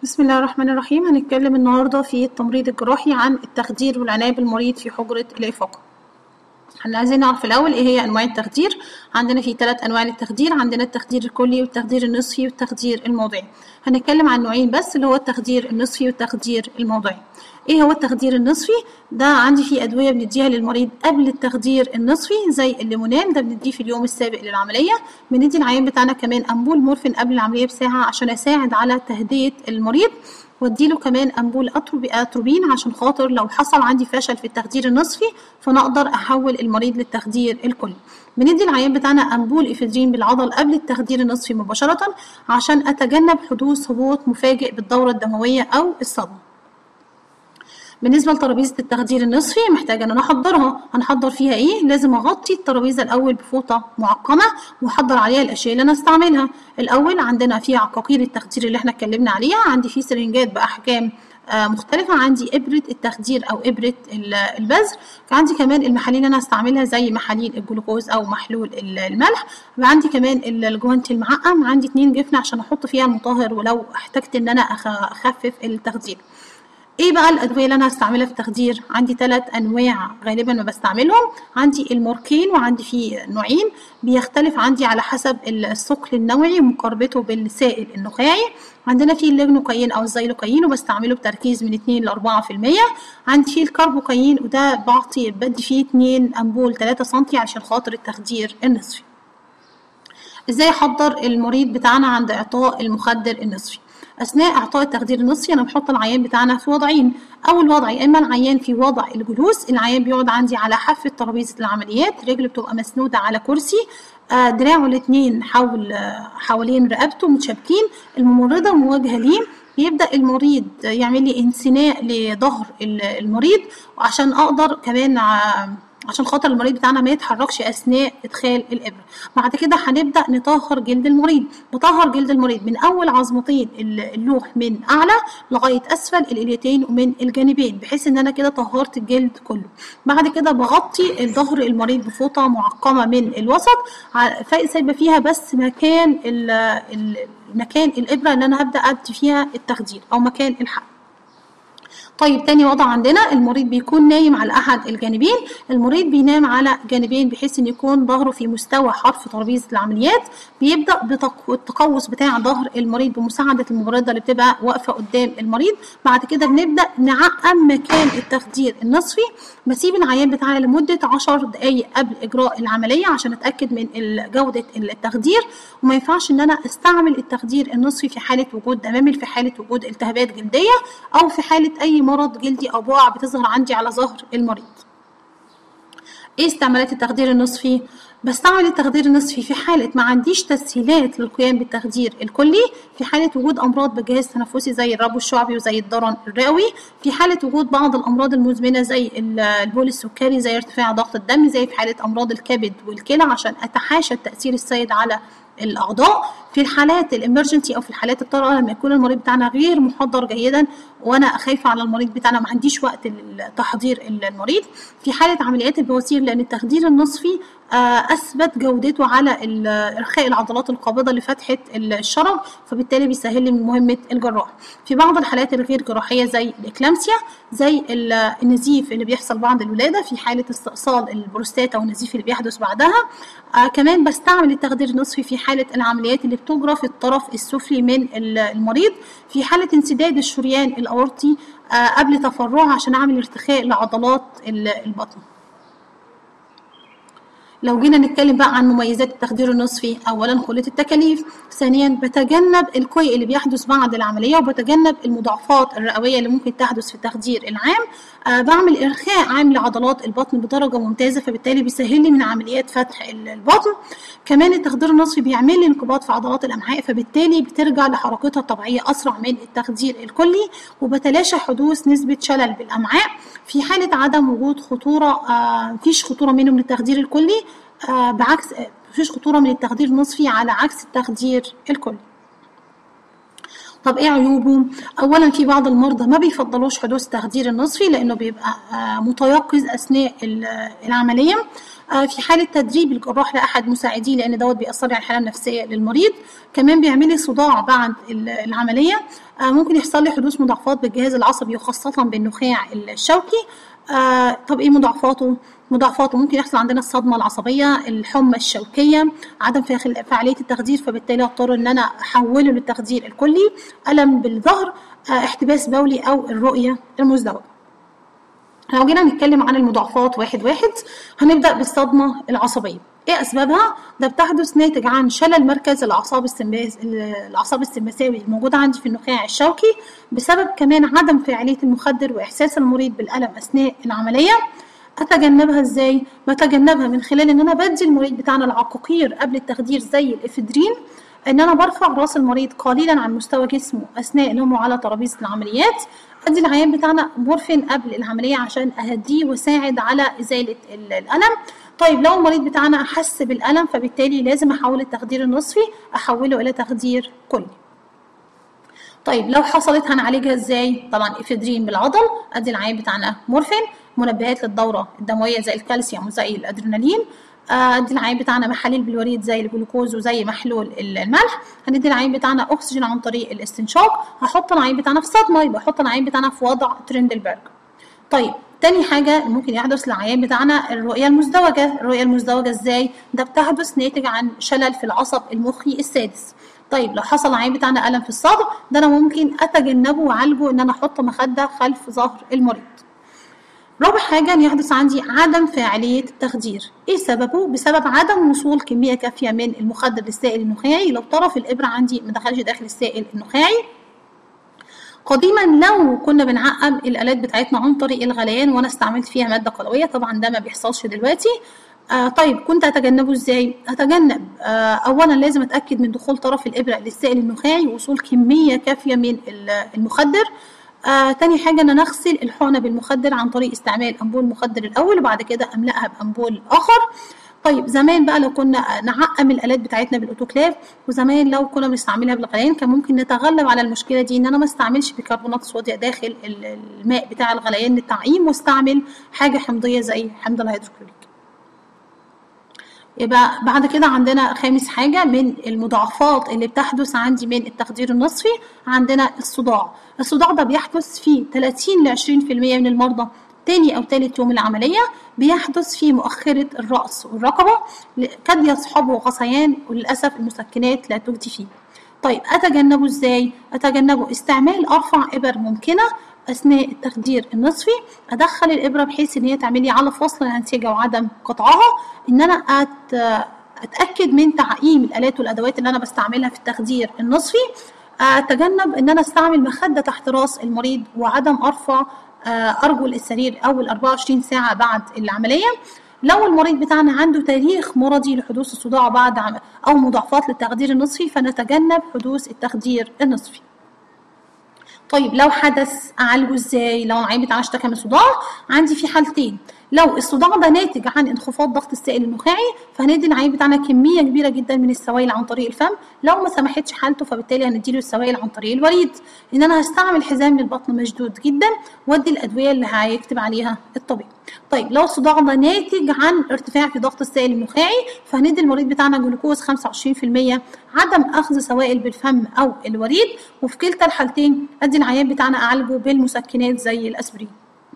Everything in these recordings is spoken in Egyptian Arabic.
بسم الله الرحمن الرحيم هنتكلم النهاردة في التمريض الجراحي عن التخدير والعناية بالمريض في حجرة الإفاقة احنا عايزين نعرف الأول ايه هي أنواع التخدير عندنا في ثلاث أنواع للتخدير عندنا التخدير الكلي والتخدير النصفي والتخدير الموضعي هنتكلم عن نوعين بس اللي هو التخدير النصفي والتخدير الموضعي ايه هو التخدير النصفي ده عندي فيه ادويه بنديها للمريض قبل التخدير النصفي زي الليمونان ده بنديه في اليوم السابق للعمليه بندي العيان بتاعنا كمان امبول مورفين قبل العمليه بساعه عشان اساعد على تهدئه المريض واديله كمان امبول اتروبين عشان خاطر لو حصل عندي فشل في التخدير النصفي فانا اقدر احول المريض للتخدير الكلي بندي العيان بتاعنا امبول افيدرين بالعضل قبل التخدير النصفي مباشره عشان اتجنب حدوث هبوط مفاجئ بالدوره الدمويه او الصدمه بالنسبه لترابيزه التخدير النصفي محتاجه ان انا احضرها هنحضر فيها ايه لازم اغطي الترابيزه الاول بفوطه معقمه واحضر عليها الاشياء اللي انا استعملها الاول عندنا في عقاقير التخدير اللي احنا اتكلمنا عليها عندي في سرنجات باحجام مختلفة عندي إبرة التخدير أو إبرة البذر عندي كمان المحاليل اللي أنا هستعملها زي محاليل الجلوكوز أو محلول الملح وعندي كمان الجوانتي المعقم عندي اتنين جفن عشان أحط فيها المطهر ولو احتجت إن أنا أخفف التخدير ايه بقى الادويه اللي انا هستعملها في التخدير عندي ثلاث انواع غالبا ما بستعملهم عندي الموركين وعندي فيه نوعين بيختلف عندي على حسب الثقل النوعي ومقاربته بالسائل النخاعي عندنا فيه الليجنوكاين او الزيلوكاين وبستعمله بتركيز من 2 ل 4% عندي فيه الكربوكاين وده بعطي بدي فيه 2 امبول 3 سم عشان خاطر التخدير النصفي ازاي احضر المريض بتاعنا عند اعطاء المخدر النصفي اثناء اعطاء التخدير النصفي انا بحط العيان بتاعنا في وضعين اول وضع يا اما العيان في وضع الجلوس العيان بيقعد عندي على حافه ترابيزه العمليات رجله بتبقى مسنوده على كرسي آه دراعه الاثنين حول آه حوالين رقبته متشابكين الممرضه مواجهه ليه بيبدا المريض يعمل لي انثناء لظهر المريض وعشان اقدر كمان آه عشان خاطر المريض بتاعنا ما يتحركش اثناء ادخال الابره بعد كده هنبدا نطهر جلد المريض بطهر جلد المريض من اول عظمتين اللوح من اعلى لغايه اسفل الاليتين ومن الجانبين بحيث ان انا كده طهرت الجلد كله بعد كده بغطي الظهر المريض بفوطه معقمه من الوسط سايبه فيها بس مكان مكان الابره اللي انا هبدا ادي فيها التخدير او مكان الحقن طيب تاني وضع عندنا المريض بيكون نايم على احد الجانبين المريض بينام على جانبين بحيث ان يكون ظهره في مستوى حرف ترابيزه العمليات بيبدا بالتقوس بتاع ظهر المريض بمساعده الممرضه اللي بتبقى واقفه قدام المريض بعد كده بنبدا نعقم مكان التخدير النصفي بسيب العيان بتاعي لمده 10 دقائق قبل اجراء العمليه عشان اتاكد من جوده التخدير وما ينفعش ان انا استعمل التخدير النصفي في حاله وجود دمامل في حاله وجود التهابات جلديه او في حاله اي مرض جلدي او بقع بتظهر عندي على ظهر المريض ايه استعمالات التخدير النصفي بستعمل التخدير النصفي في حالة ما عنديش تسهيلات للقيام بالتخدير الكلي في حالة وجود أمراض بجهاز تنفسي زي الربو الشعبي وزي الضرن الرئوي في حالة وجود بعض الأمراض المزمنة زي البول السكري زي ارتفاع ضغط الدم زي في حالة أمراض الكبد والكلى عشان أتحاشى التأثير السيد على الاعضاء في الحالات الامرجنسي او في الحالات الطارئه لما يكون المريض بتاعنا غير محضر جيدا وانا خايفه على المريض بتاعنا ما عنديش وقت لتحضير المريض في حاله عمليات البواسير لان التخدير النصفي اثبت جودته على ارخاء العضلات القابضه لفتحه الشرج فبالتالي بيسهل لي من مهمه الجراح في بعض الحالات الغير جراحيه زي الاكلامسيا زي النزيف اللي بيحصل بعد الولاده في حاله استئصال البروستاتا والنزيف اللي بيحدث بعدها آه كمان بستعمل التخدير النصفي في حاله العمليات اللي بتجرى في الطرف السفلي من المريض في حاله انسداد الشريان الاورطي آه قبل تفرعه عشان اعمل ارتخاء لعضلات البطن لو جينا نتكلم بقى عن مميزات التخدير النصفي اولا قله التكاليف ثانيا بتجنب الكوي اللي بيحدث بعد العمليه وبتجنب المضاعفات الرئويه اللي ممكن تحدث في التخدير العام آه بعمل ارخاء عام لعضلات البطن بدرجه ممتازه فبالتالي بيسهل لي من عمليات فتح البطن كمان التخدير النصفي بيعمل لي انقباض في عضلات الامعاء فبالتالي بترجع لحركتها الطبيعيه اسرع من التخدير الكلي وبتلاشى حدوث نسبه شلل بالامعاء في حاله عدم وجود خطوره آه مفيش خطوره منه من التخدير الكلي آه بعكس مفيش خطوره من التخدير النصفي على عكس التخدير الكلي طب ايه عيوبه؟ اولا في بعض المرضى ما بيفضلوش حدوث تخدير النصفي لانه بيبقى آه، متيقظ اثناء ال- العمليه آه، في حالة تدريب الجراح لأحد مساعديه لأن دوت بيأثر على الحالة النفسية للمريض كمان بيعمل لي صداع بعد ال- العملية آه، ممكن يحصل لي حدوث مضاعفات بالجهاز العصبي وخاصة بالنخاع الشوكي آه، طب ايه مضاعفاته؟ مضاعفاته ممكن يحصل عندنا الصدمة العصبية الحمى الشوكية عدم فاخ- فعالية التخدير فبالتالي اضطر ان انا احوله للتخدير الكلي ألم بالظهر آه، احتباس بولي او الرؤية المزدوجة لو جينا نتكلم عن المضاعفات واحد واحد هنبدأ بالصدمة العصبية ايه اسبابها ده بتحدث ناتج عن شلل مركز الاعصاب السمباس الاعصاب السمبثاوي الموجوده عندي في النخاع الشوكي بسبب كمان عدم فاعليه المخدر واحساس المريض بالالم اثناء العمليه اتجنبها ازاي بتجنبها من خلال ان انا بدي المريض بتاعنا العقاقير قبل التخدير زي الافيدرين ان انا برفع راس المريض قليلا عن مستوى جسمه اثناء نومه على ترابيزه العمليات ادي العيان بتاعنا مورفين قبل العمليه عشان اهديه واساعد على ازاله ال- الالم طيب لو المريض بتاعنا احس بالالم فبالتالي لازم احول التخدير النصفي احوله الى تخدير كلي طيب لو حصلت هنعالجها ازاي طبعا افيدرين بالعضل ادي العيان بتاعنا مورفين منبهات للدوره الدمويه زي الكالسيوم وزي الادرينالين آه، ادي العين بتاعنا محاليل بالوريد زي الجلوكوز وزي محلول الملح هندي العين بتاعنا اكسجين عن طريق الاستنشاق هحط العين بتاعنا في صدمه يبقى احط العين بتاعنا في وضع ترندلبرج طيب تاني حاجة ممكن يحدث للعيان بتاعنا الرؤية المزدوجة، الرؤية المزدوجة ازاي؟ ده بتحدث ناتج عن شلل في العصب المخي السادس. طيب لو حصل العيان بتاعنا ألم في الصدر ده أنا ممكن أتجنبه وأعالجه إن أنا أحط مخدة خلف ظهر المريض. رابع حاجة إن يحدث عندي عدم فاعلية التخدير، إيه سببه؟ بسبب عدم وصول كمية كافية من المخدر للسائل النخاعي لو طرف الإبرة عندي ما دخلش داخل السائل النخاعي قديما لو كنا بنعقم الالات بتاعتنا عن طريق الغليان وانا استعملت فيها ماده قلويه طبعا ده ما بيحصلش دلوقتي آه طيب كنت اتجنبه ازاي اتجنب آه اولا لازم اتاكد من دخول طرف الابره للسائل النخاعي ووصول كميه كافيه من المخدر آه تاني حاجه ان انا اغسل الحقنه بالمخدر عن طريق استعمال امبول مخدر الاول وبعد كده املاها بامبول اخر طيب زمان بقى لو كنا نعقم الالات بتاعتنا بالاوتوكلاف وزمان لو كنا بنستعملها بالغليان كان ممكن نتغلب على المشكله دي ان انا ما استعملش بيكربونات الصوديوم داخل الماء بتاع الغليان للتعقيم واستعمل حاجه حمضيه زي حمض الهيدروكلوريك يبقى بعد كده عندنا خامس حاجة من المضاعفات اللي بتحدث عندي من التخدير النصفي عندنا الصداع الصداع ده بيحدث في 30 ل 20% من المرضى تاني أو تالت يوم العملية بيحدث في مؤخرة الرأس والرقبة قد يصحبه غثيان وللأسف المسكنات لا تجدي فيه طيب أتجنبه إزاي؟ أتجنبه استعمال أرفع إبر ممكنة أثناء التخدير النصفي أدخل الإبرة بحيث إن هي تعمل لي على فصل الأنسجة وعدم قطعها إن أنا أت... أتأكد من تعقيم الآلات والأدوات اللي أنا بستعملها في التخدير النصفي أتجنب إن أنا أستعمل مخدة تحت راس المريض وعدم أرفع أرجل السرير أول 24 ساعة بعد العملية لو المريض بتاعنا عنده تاريخ مرضي لحدوث الصداع بعد عم... أو مضاعفات للتخدير النصفي فنتجنب حدوث التخدير النصفي طيب لو حدث اعالجه ازاي لو العين بتاعنا اشتكى من صداع عندي في حالتين لو الصداع ده ناتج عن انخفاض ضغط السائل النخاعي فهندي العين بتاعنا كميه كبيره جدا من السوائل عن طريق الفم لو ما سمحتش حالته فبالتالي هنديله السوائل عن طريق الوريد ان انا هستعمل حزام للبطن مشدود جدا وادي الادويه اللي هيكتب عليها الطبيب طيب لو الصداع ده ناتج عن ارتفاع في ضغط السائل النخاعي فهندي المريض بتاعنا جلوكوز 25% عدم اخذ سوائل بالفم او الوريد وفي كلتا الحالتين ادي العيان بتاعنا اعالجه بالمسكنات زي الاسبرين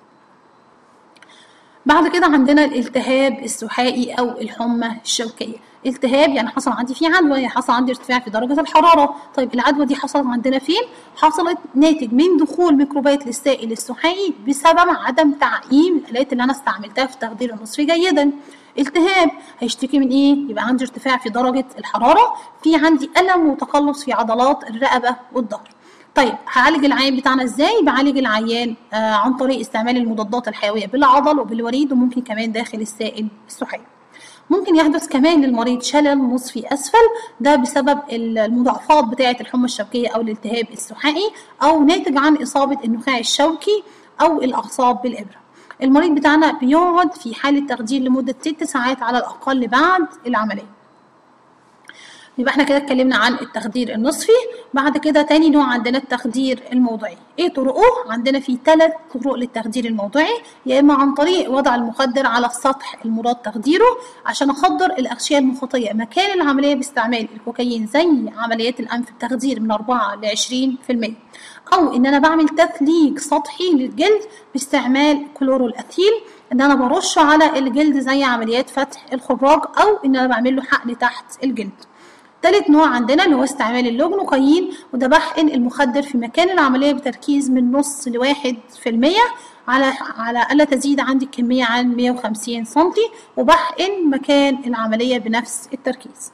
بعد كده عندنا الالتهاب السحائي او الحمى الشوكيه التهاب يعني حصل عندي فيه عدوى يعني حصل عندي ارتفاع في درجه الحراره طيب العدوى دي حصلت عندنا فين حصلت ناتج من دخول ميكروبات للسائل السحائي بسبب عدم تعقيم الالات اللي انا استعملتها في التخدير النصفي جيدا التهاب هيشتكي من ايه يبقى عندي ارتفاع في درجه الحراره في عندي الم وتقلص في عضلات الرقبه والظهر طيب هعالج العيان بتاعنا ازاي بعالج العيان آه عن طريق استعمال المضادات الحيويه بالعضل وبالوريد وممكن كمان داخل السائل السحائي ممكن يحدث كمان للمريض شلل نصفي اسفل ده بسبب المضاعفات بتاعه الحمى الشوكيه او الالتهاب السحائي او ناتج عن اصابه النخاع الشوكي او الاعصاب بالابره المريض بتاعنا بيقعد في حاله تخدير لمده ست ساعات على الاقل بعد العمليه يبقى احنا كده اتكلمنا عن التخدير النصفي بعد كده تاني نوع عندنا التخدير الموضعي ايه طرقه عندنا في ثلاث طرق للتخدير الموضعي يا اما عن طريق وضع المخدر على السطح المراد تخديره عشان اخدر الاغشيه المخاطيه مكان العمليه باستعمال الكوكايين زي عمليات الانف التخدير من 4 ل 20% او ان انا بعمل تثليج سطحي للجلد باستعمال كلورو الاثيل ان انا برش على الجلد زي عمليات فتح الخراج او ان انا بعمل له حقن تحت الجلد تالت نوع عندنا اللي هو استعمال اللوجنوكايين وده بحقن المخدر في مكان العملية بتركيز من نص لواحد في المية على على ألا تزيد عندي الكمية عن 150 سنتي وبحقن مكان العملية بنفس التركيز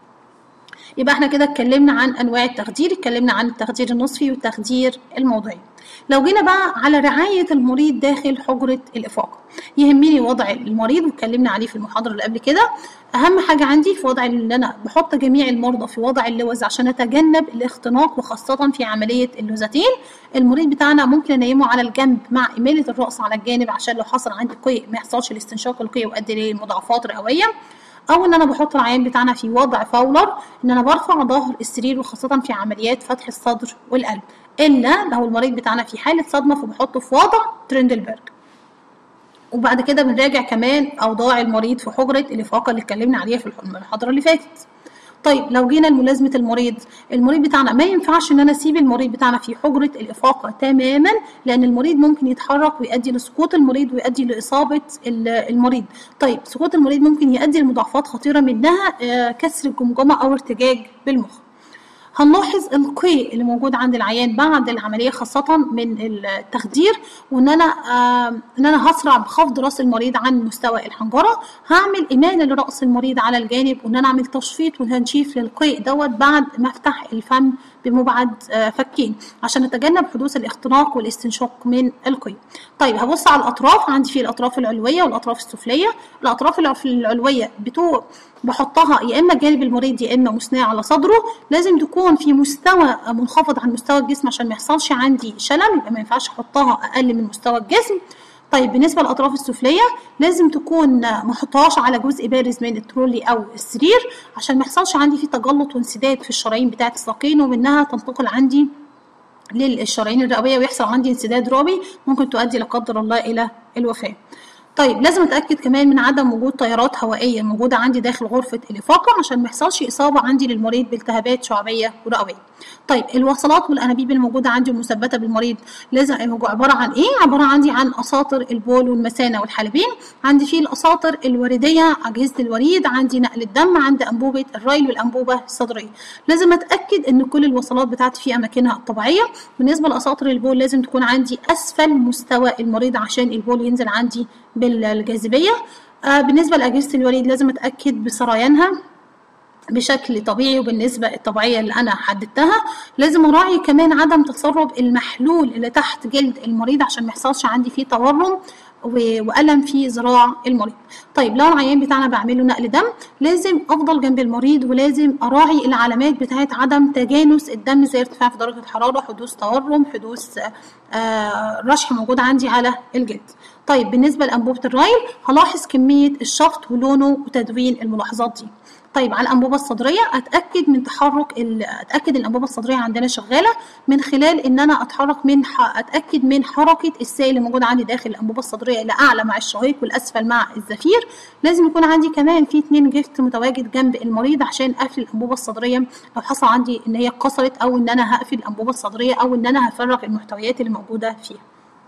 يبقى احنا كده اتكلمنا عن انواع التخدير اتكلمنا عن التخدير النصفي والتخدير الموضعي لو جينا بقى على رعاية المريض داخل حجرة الإفاقة يهمني وضع المريض واتكلمنا عليه في المحاضرة اللي قبل كده أهم حاجة عندي في وضع إن أنا بحط جميع المرضى في وضع اللوز عشان أتجنب الاختناق وخاصة في عملية اللوزتين المريض بتاعنا ممكن أنيمه على الجنب مع إمالة الرأس على الجانب عشان لو حصل عندي قيء ما يحصلش الاستنشاق القيء ويؤدي لمضاعفات رئوية او ان انا بحط العيان بتاعنا في وضع فولر ان انا برفع ظهر السرير وخاصه في عمليات فتح الصدر والقلب الا لو المريض بتاعنا في حاله صدمه فبحطه في وضع ترندلبرج وبعد كده بنراجع كمان اوضاع المريض في حجره الافاقه اللي اتكلمنا عليها في المحاضره اللي فاتت طيب لو جينا لملازمه المريض المريض بتاعنا ما ينفعش ان انا اسيب المريض بتاعنا في حجره الافاقه تماما لان المريض ممكن يتحرك ويؤدي لسقوط المريض ويؤدي لاصابه المريض طيب سقوط المريض ممكن يؤدي لمضاعفات خطيره منها كسر الجمجمه او ارتجاج بالمخ هنلاحظ القيء اللي موجود عند العيان بعد العمليه خاصه من التخدير وان انا آه ان انا هسرع بخفض راس المريض عن مستوى الحنجره هعمل اماله لراس المريض على الجانب وان انا اعمل تشفيط وتنشيف للقيء دوت بعد ما افتح الفم بمبعد آه فكين عشان اتجنب حدوث الاختناق والاستنشاق من القيء طيب هبص على الاطراف عندي في الاطراف العلويه والاطراف السفليه الاطراف العلويه بتوع بحطها يا اما جانب المريض يا اما مثناه على صدره لازم تكون في مستوى منخفض عن مستوى الجسم عشان ما يحصلش عندي شلل يبقى ما ينفعش احطها اقل من مستوى الجسم طيب بالنسبه للاطراف السفليه لازم تكون ما احطهاش على جزء بارز من الترولي او السرير عشان ما يحصلش عندي في تجلط وانسداد في الشرايين بتاعه الساقين ومنها تنتقل عندي للشرايين الرئويه ويحصل عندي انسداد رئوي ممكن تؤدي لا قدر الله الى الوفاه طيب لازم اتاكد كمان من عدم وجود تيارات هوائيه موجوده عندي داخل غرفه الافاقه عشان ما يحصلش اصابه عندي للمريض بالتهابات شعبيه ورئويه طيب الوصلات والانابيب الموجوده عندي المثبته بالمريض لازم عباره عن ايه عباره عندي عن اساطر البول والمثانه والحالبين عندي فيه الاساطر الورديه اجهزه الوريد عندي نقل الدم عندي انبوبه الريل والانبوبه الصدريه لازم اتاكد ان كل الوصلات بتاعتي في اماكنها الطبيعيه بالنسبه لاساطر البول لازم تكون عندي اسفل مستوى المريض عشان البول ينزل عندي بالجاذبيه آه بالنسبه لاجهزه الوريد لازم اتاكد بسريانها بشكل طبيعي وبالنسبة الطبيعية اللي أنا حددتها لازم أراعي كمان عدم تسرب المحلول اللي تحت جلد المريض عشان ما يحصلش عندي فيه تورم وألم في ذراع المريض طيب لو العيان بتاعنا بعمل له نقل دم لازم أفضل جنب المريض ولازم أراعي العلامات بتاعت عدم تجانس الدم زي ارتفاع في درجة الحرارة حدوث تورم حدوث آه رشح موجود عندي على الجلد طيب بالنسبة لأنبوبة الرايل هلاحظ كمية الشفط ولونه وتدوين الملاحظات دي طيب على الانبوبه الصدريه اتاكد من تحرك اتاكد ان الانبوبه الصدريه عندنا شغاله من خلال ان انا اتحرك من ح... اتاكد من حركه السائل اللي موجود عندي داخل الانبوبه الصدريه الاعلى مع الشهيق والاسفل مع الزفير لازم يكون عندي كمان في اتنين جفت متواجد جنب المريض عشان اقفل الانبوبه الصدريه لو حصل عندي ان هي اتكسرت او ان انا هقفل الانبوبه الصدريه او ان انا هفرغ المحتويات اللي موجوده فيها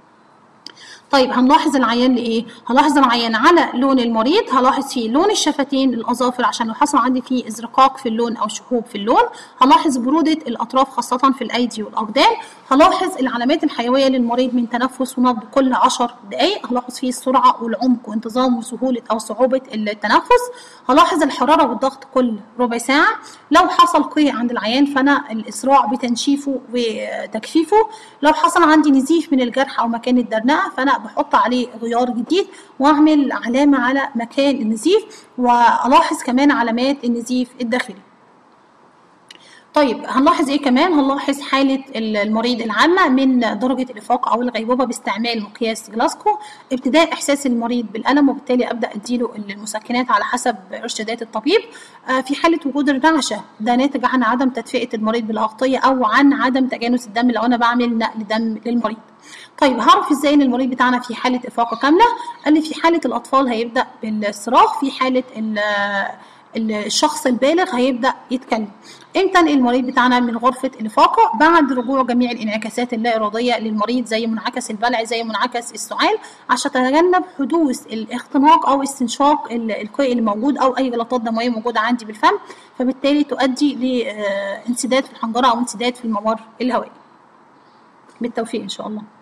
طيب هنلاحظ العيان لايه هلاحظ العيان على لون المريض هلاحظ فيه لون الشفتين الاظافر عشان لو حصل عندي فيه ازرقاق في اللون او شحوب في اللون هلاحظ بروده الاطراف خاصه في الايدي والاقدام هلاحظ العلامات الحيويه للمريض من تنفس ونبض كل 10 دقائق هلاحظ فيه السرعه والعمق وانتظام وسهوله او صعوبه التنفس هلاحظ الحراره والضغط كل ربع ساعه لو حصل قيء عند العيان فانا الاسراع بتنشيفه وتجفيفه لو حصل عندي نزيف من الجرح او مكان الدرنقه فانا بحط عليه غيار جديد واعمل علامه على مكان النزيف والاحظ كمان علامات النزيف الداخلي طيب هنلاحظ ايه كمان هنلاحظ حاله المريض العامه من درجه الافاقه او الغيبوبه باستعمال مقياس جلاسكو ابتداء احساس المريض بالالم وبالتالي ابدا اديله المسكنات على حسب ارشادات الطبيب آه في حاله وجود الرعشه ده ناتج عن عدم تدفئه المريض بالاغطيه او عن عدم تجانس الدم لو انا بعمل نقل دم للمريض طيب هعرف ازاي ان المريض بتاعنا في حاله افاقه كامله قال لي في حاله الاطفال هيبدا بالصراخ في حاله الشخص البالغ هيبدا يتكلم امتى المريض بتاعنا من غرفه الافاقه بعد رجوع جميع الانعكاسات اللا اراديه للمريض زي منعكس البلع زي منعكس السعال عشان تتجنب حدوث الاختناق او استنشاق القيء اللي موجود او اي جلطات دمويه موجوده عندي بالفم فبالتالي تؤدي لانسداد في الحنجره او انسداد في الممر الهوائي بالتوفيق ان شاء الله